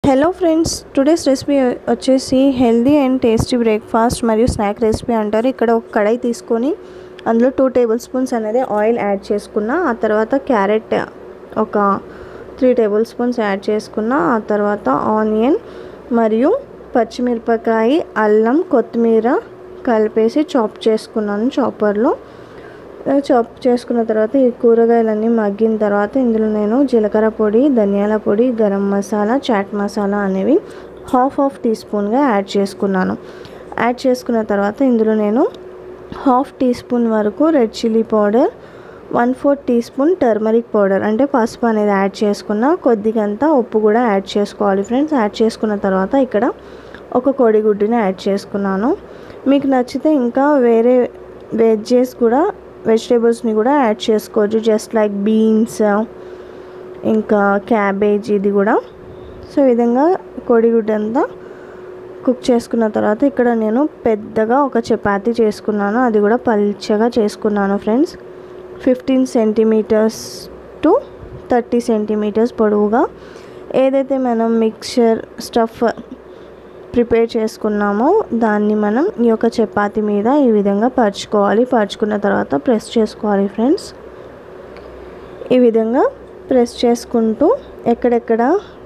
hello friends today's recipe వచ్చేసి healthy and tasty breakfast మరియు snack recipe అంటారు ఇక్కడ ఒక కడాయి తీసుకొని అందులో టూ టేబుల్ స్పూన్స్ అనేది ఆయిల్ యాడ్ చేసుకున్న ఆ తర్వాత క్యారెట్ ఒక త్రీ టేబుల్ స్పూన్స్ యాడ్ చేసుకున్న ఆ తర్వాత ఆనియన్ మరియు పచ్చిమిరపకాయ అల్లం కొత్తిమీర కలిపేసి చాప్ చేసుకున్నాను చాపర్లో చాప్ చేసుకున్న తర్వాత ఈ కూరగాయలన్నీ మగ్గిన తర్వాత ఇందులో నేను జీలకర్ర పొడి ధనియాల పొడి గరం మసాలా చాట్ మసాలా అనేవి హాఫ్ హాఫ్ టీ స్పూన్గా యాడ్ చేసుకున్నాను యాడ్ చేసుకున్న తర్వాత ఇందులో నేను హాఫ్ టీ స్పూన్ వరకు red chilli powder one four teaspoon turmeric powder అంటే పసుపు అనేది యాడ్ చేసుకున్న కొద్దిగంతా ఉప్పు కూడా యాడ్ చేసుకోవాలి ఫ్రెండ్స్ యాడ్ చేసుకున్న తర్వాత ఇక్కడ ఒక కోడిగుడ్డుని యాడ్ చేసుకున్నాను మీకు నచ్చితే ఇంకా వేరే వెజ్జెస్ కూడా వెజిటేబుల్స్ని కూడా యాడ్ చేసుకోవచ్చు జస్ట్ లైక్ బీన్స్ ఇంకా క్యాబేజ్ ఇది కూడా సో ఈ విధంగా కోడిగుడ్డు అంతా కుక్ చేసుకున్న తర్వాత ఇక్కడ నేను పెద్దగా ఒక చపాతీ చేసుకున్నాను అది కూడా పల్చగా చేసుకున్నాను friends fifteen centimetres to thirty centimetres పొడవుగా ఏదైతే మనం మిక్చర్ స్టఫ్ ప్రిపేర్ చేసుకున్నామో దాన్ని మనం ఈ యొక్క చపాతీ మీద ఈ విధంగా పరుచుకోవాలి పరుచుకున్న తర్వాత ప్రెస్ చేసుకోవాలి ఫ్రెండ్స్ ఈ విధంగా ప్రెస్ చేసుకుంటూ ఎక్కడెక్కడ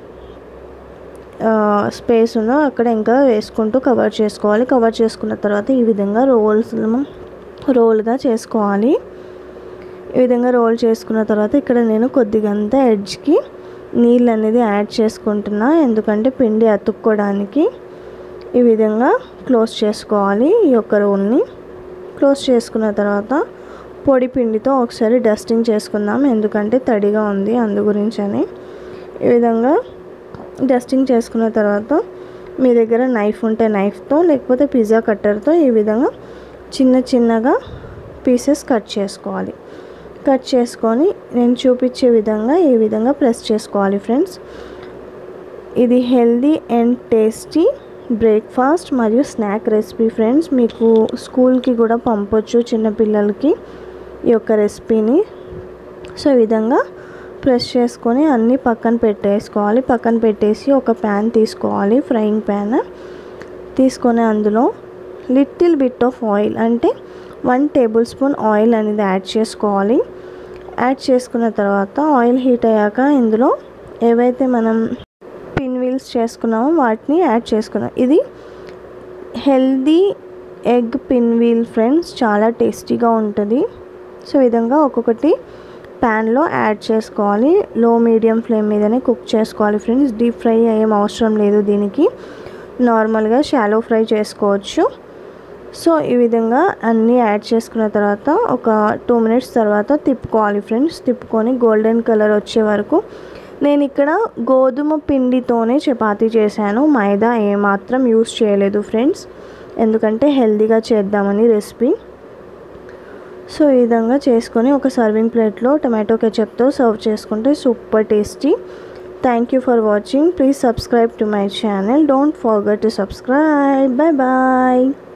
స్పేస్ ఉందో అక్కడ ఇంకా వేసుకుంటూ కవర్ చేసుకోవాలి కవర్ చేసుకున్న తర్వాత ఈ విధంగా రోల్స్ రోల్గా చేసుకోవాలి ఈ విధంగా రోల్ చేసుకున్న తర్వాత ఇక్కడ నేను కొద్దిగంతా ఎడ్జ్కి నీళ్ళు అనేది యాడ్ చేసుకుంటున్నా ఎందుకంటే పిండి అతుక్కోవడానికి ఈ విధంగా క్లోజ్ చేసుకోవాలి ఈ యొక్క రోల్ని క్లోజ్ చేసుకున్న తర్వాత పొడి పిండితో ఒకసారి డస్టింగ్ చేసుకుందాం ఎందుకంటే తడిగా ఉంది అందు గురించి అని ఈ విధంగా డస్టింగ్ చేసుకున్న తర్వాత మీ దగ్గర నైఫ్ ఉంటే నైఫ్తో లేకపోతే పిజ్జా కట్టర్తో ఈ విధంగా చిన్న చిన్నగా పీసెస్ కట్ చేసుకోవాలి కట్ చేసుకొని నేను చూపించే విధంగా ఈ విధంగా ప్రెస్ చేసుకోవాలి ఫ్రెండ్స్ ఇది హెల్దీ అండ్ టేస్టీ బ్రేక్ఫాస్ట్ మరియు స్నాక్ రెసిపీ ఫ్రెండ్స్ మీకు స్కూల్కి కూడా పంపొచ్చు చిన్నపిల్లలకి ఈ యొక్క రెసిపీని సో ఈ విధంగా ప్రెస్ చేసుకొని అన్నీ పక్కన పెట్టేసుకోవాలి పక్కన పెట్టేసి ఒక ప్యాన్ తీసుకోవాలి ఫ్రైయింగ్ ప్యాన్ తీసుకొని అందులో లిటిల్ బిట్ ఆఫ్ ఆయిల్ అంటే వన్ టేబుల్ స్పూన్ ఆయిల్ అనేది యాడ్ చేసుకోవాలి యాడ్ చేసుకున్న తర్వాత ఆయిల్ హీట్ అయ్యాక ఇందులో ఏవైతే మనం పిన్ వీల్స్ చేసుకున్నామో వాటిని యాడ్ చేసుకున్నాం ఇది healthy egg pinwheel friends చాలా టేస్టీగా ఉంటుంది సో ఈ విధంగా ఒక్కొక్కటి ప్యాన్లో యాడ్ చేసుకోవాలి లో మీడియం ఫ్లేమ్ మీదనే కుక్ చేసుకోవాలి ఫ్రెండ్స్ డీప్ ఫ్రై ఏం అవసరం లేదు దీనికి నార్మల్గా షాలో ఫ్రై చేసుకోవచ్చు సో ఈ విధంగా అన్నీ యాడ్ చేసుకున్న తర్వాత ఒక టూ మినిట్స్ తర్వాత తిప్పుకోవాలి ఫ్రెండ్స్ తిప్పుకొని గోల్డెన్ కలర్ వచ్చే వరకు నేను ఇక్కడ గోధుమ పిండితోనే చపాతీ చేశాను మైదా ఏమాత్రం యూస్ చేయలేదు ఫ్రెండ్స్ ఎందుకంటే హెల్తీగా చేద్దామని రెసిపీ సో ఈ విధంగా చేసుకొని ఒక సర్వింగ్ ప్లేట్లో టమాటో కెచప్తో సర్వ్ చేసుకుంటే super tasty thank you for watching please subscribe to my channel don't forget to subscribe bye bye